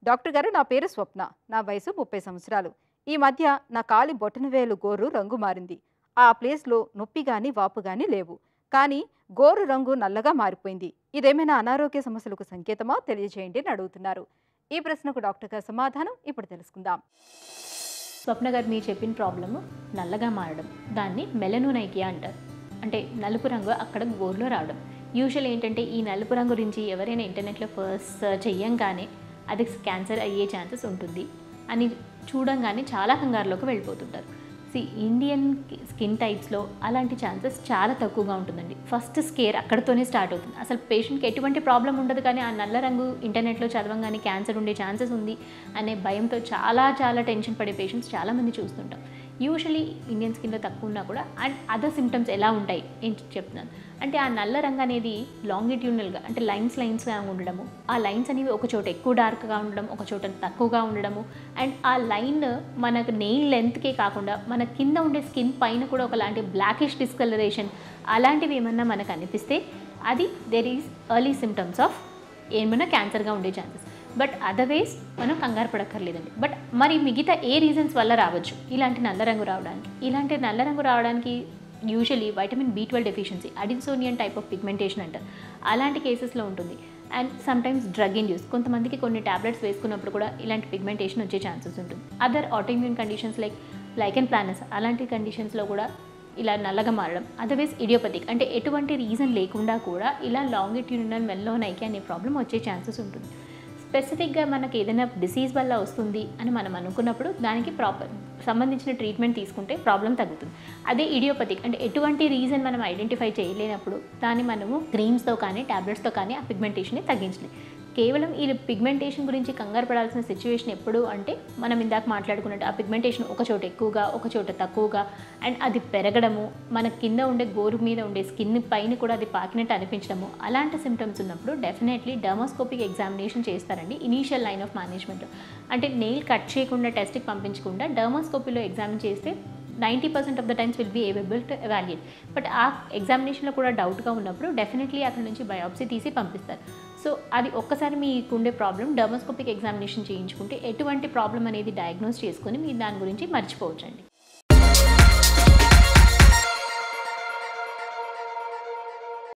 doctor గారు నా పేరు స్వప్న నా వయసు ముప్పై సంవత్సరాలు ఈ మధ్య నా కాలి బొటనవేలు గోరు రంగు మారింది ఆ ప్లేస్లో నొప్పి గాని వాపు గాని లేవు కానీ గోరు రంగు నల్లగా మారిపోయింది ఇదేమైనా అనారోగ్య సమస్యలకు సంకేతమా తెలియజేయండి అని అడుగుతున్నారు ఈ ప్రశ్నకు డాక్టర్ గారి సమాధానం ఇప్పుడు తెలుసుకుందాం స్వప్న గారు మీరు చెప్పిన ప్రాబ్లము నల్లగా మారడం దాన్ని మెలనోనైకియా అంటారు అంటే నలుపు రంగు అక్కడ గోర్లో రావడం యూజువల్ ఏంటంటే ఈ నలుపు రంగు గురించి ఎవరైనా ఇంటర్నెట్లో ఫస్ట్ సర్చ్ చెయ్యంగానే అది క్యాన్సర్ అయ్యే ఛాన్సెస్ ఉంటుంది అని చూడంగానే చాలా కంగారులోకి వెళ్ళిపోతుంటారు సి ఇండియన్ స్కిన్ టైప్స్లో అలాంటి ఛాన్సెస్ చాలా తక్కువగా ఉంటుందండి ఫస్ట్ స్కేర్ అక్కడితోనే స్టార్ట్ అవుతుంది అసలు పేషెంట్కి ఎటువంటి ప్రాబ్లం ఉండదు కానీ ఆ నల్ల రంగు ఇంటర్నెట్లో చదవంగానే క్యాన్సర్ ఉండే ఛాన్సెస్ ఉంది అనే భయంతో చాలా చాలా టెన్షన్ పడే పేషెంట్స్ చాలామంది చూస్తుంటాం యూజువలీ ఇండియన్ స్కిన్లో తక్కువ ఉన్నా కూడా అండ్ అదర్ సిమ్టమ్స్ ఎలా ఉంటాయి ఏంటి చెప్తున్నాను అంటే ఆ నల్ల రంగు అనేది లాంగిట్యూనల్గా అంటే లైన్స్ లైన్స్గా ఉండడము ఆ లైన్స్ అనేవి ఒక చోట ఎక్కువ డార్క్గా ఉండడం ఒక చోట తక్కువగా ఉండడము అండ్ ఆ లైన్ మనకు నెయిల్ లెంత్కే కాకుండా మన కింద ఉండే స్కిన్ పైన కూడా ఒకలాంటి బ్లాకిష్ డిస్కలరేషన్ అలాంటివి ఏమన్నా మనకు అనిపిస్తే అది there is early symptoms of ఏమైనా క్యాన్సర్గా ఉండే ఛాన్సెస్ బట్ అదర్వైజ్ మనం కంగారు పడక్కర్లేదండి బట్ మరి మిగతా ఏ రీజన్స్ వల్ల రావచ్చు ఇలాంటి నల్ల రంగు రావడానికి ఇలాంటి నల్ల రంగు రావడానికి usually vitamin B twelve deficiency Addisonian type of pigmentation అంటారు అలాంటి కేసెస్లో ఉంటుంది అండ్ సమ్టైమ్స్ డ్రగ్ ఇండ్యూస్ కొంతమందికి కొన్ని టాబ్లెట్స్ వేసుకున్నప్పుడు కూడా ఇలాంటి పిగ్మెంటేషన్ వచ్చే ఛాన్సెస్ ఉంటుంది other autoimmune conditions like lichen planus అలాంటి కండిషన్స్లో కూడా ఇలా నల్లగా మారడం అదర్వైజ్ ఇడియోపతిక్ అంటే ఎటువంటి రీజన్ లేకుండా కూడా ఇలా లాంగిట్యూడినల్ మెల్లోనైకి అనే ప్రాబ్లం వచ్చే ఛాన్సెస్ ఉంటుంది స్పెసిఫిక్గా మనకి ఏదైనా డిసీజ్ వల్ల వస్తుంది అని మనం అనుకున్నప్పుడు దానికి ప్రాపర్ సంబంధించిన ట్రీట్మెంట్ తీసుకుంటే ప్రాబ్లం తగ్గుతుంది అదే ఇడియోపతిక్ అంటే ఎటువంటి రీజన్ మనం ఐడెంటిఫై చేయలేనప్పుడు దాన్ని మనము క్రీమ్స్తో కానీ ట్యాబ్లెట్స్తో కానీ ఆ పిగ్మెంటేషన్ని తగ్గించలేదు కేవలం ఈ పిగ్మెంటేషన్ గురించి కంగారు పడాల్సిన సిచ్యువేషన్ ఎప్పుడు అంటే మనం ఇందాక మాట్లాడుకున్నట్టు ఆ పిగ్మెంటేషన్ ఒక చోట ఎక్కువగా ఒక చోట తక్కువగా అండ్ అది పెరగడము మన కింద ఉండే గోరు మీద ఉండే స్కిన్ పైన కూడా అది పాకినట్టు అనిపించడము అలాంటి సిమ్టమ్స్ ఉన్నప్పుడు డెఫినెట్లీ డర్మోస్కోపిక్ ఎగ్జామినేషన్ చేస్తారండి ఇనీషియల్ లైన్ ఆఫ్ మేనేజ్మెంట్ అంటే నెయిల్ కట్ చేయకుండా టెస్ట్కి పంపించకుండా డర్మోస్కోపీలో ఎగ్జామిన్ చేస్తే ninety percent of the times will be able to evaluate but ఆ ఎగ్జామినేషన్లో కూడా డౌట్గా ఉన్నప్పుడు డెఫినెట్లీ అక్కడ నుంచి బయోప్సీ తీసి పంపిస్తారు సో అది ఒక్కసారి మీకు ఉండే ప్రాబ్లం డర్మోస్కోపిక్ ఎగ్జామినేషన్ చేయించుకుంటే ఎటువంటి ప్రాబ్లం అనేది డయాగ్నోస్ చేసుకొని మీరు దాని గురించి మర్చిపోవచ్చండి